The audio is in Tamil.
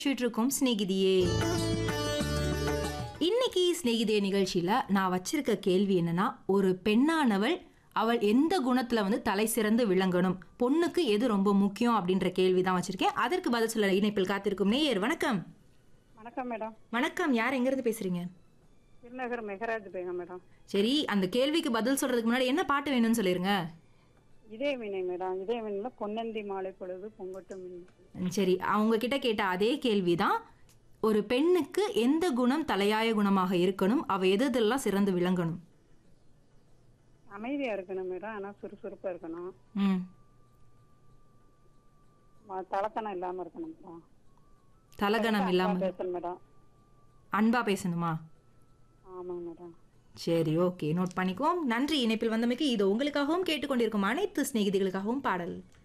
பேசிட்டு இருக்கோம் சிநேகிதியே இன்னைக்கு சிநேகிதியே நிகழ்ச்சியில நான் வச்சிருக்க கேள்வி என்னன்னா ஒரு பெண்ணானவள் அவள் எந்த குணத்துல வந்து தலை சிறந்து விளங்கணும் பொண்ணுக்கு எது ரொம்ப முக்கியம் அப்படின்ற கேள்வி தான் வச்சிருக்கேன் அதற்கு பதில் சொல்ல இணைப்பில் காத்திருக்கும் நேயர் வணக்கம் வணக்கம் மேடம் வணக்கம் யார் எங்கிருந்து பேசுறீங்க திருநகர் மெகராஜ் பேகம் மேடம் சரி அந்த கேள்விக்கு பதில் சொல்றதுக்கு முன்னாடி என்ன பாட்டு வேணும்னு சொல்லிருங்க இதே மீனை மேடம் இதே மீன்ல பொன்னந்தி மாலை பொழுது பொங்கட்டு மீன் ம், சரி அவங்க கிட்ட கேட்ட அதே கேள்விதான் ஒரு பெண்ணுக்கு எந்த குணம் தலையாய குணமாக இருக்கணும் அவ எது எதெல்லாம் சிறந்து விளங்கணும் அமைதியா இருக்கணும் மேடம் ஆனா சுறுசுறுப்பா இருக்கணும் ம் ம- தலத்தனம் இல்லாம இருக்கணும் மேடம் தலகணம் இல்லாம பேசணும் மேடம் அன்பா பேசணுமா ஆமாங்க மேடம் சரி ஓகே நோட் பண்ணிக்குவோம் நன்றி இணைப்பில் வந்தமைக்கு இது உங்களுக்காகவும் கேட்டுக்கொண்டிருக்கும் அனைத்து சிநேகிதிகளுக்காகவும் பாடல்